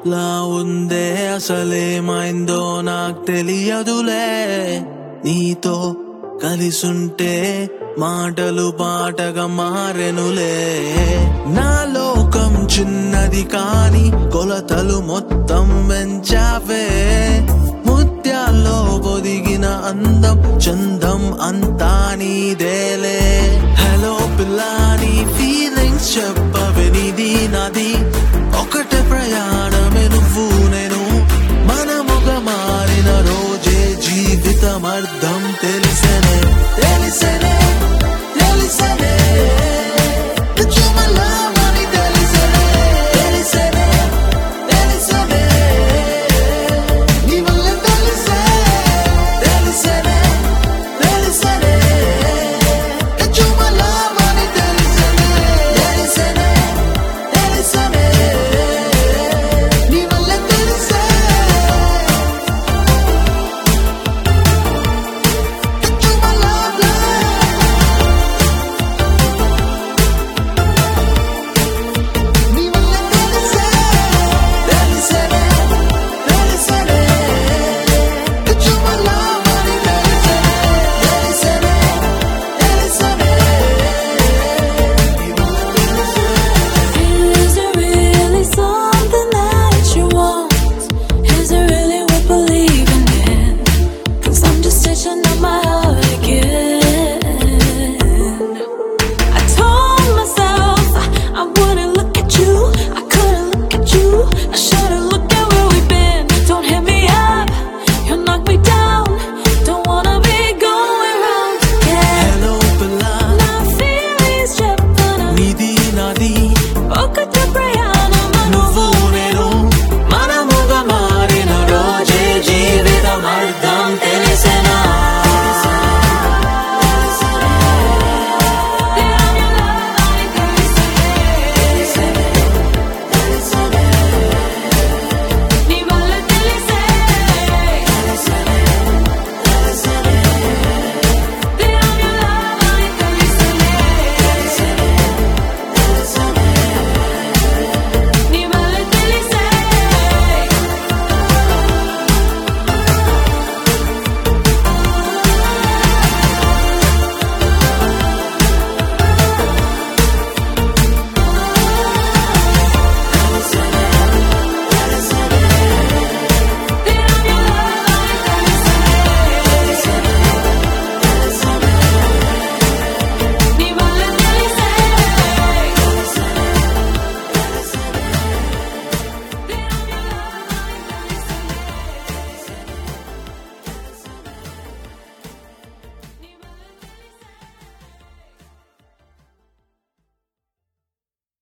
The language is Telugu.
లా ఉందే అసలేమైందో నాకు తెలియదులే నీతో కలిసుంటే మాటలు పాటగా మారెనులే నా లోకం చిన్నది కాని కొలతలు మొత్తం పెంచావే ముత్యాల్లో పొదిగిన అందం చందం అంతా నీదేలే హలో పిల్లాని ఫీలింగ్స్ చెప్పవే నీది నాది ఒకటే ప్రయాణమే నువ్వు నేను మనముగా మారిన రోజే జీవితం అర్థం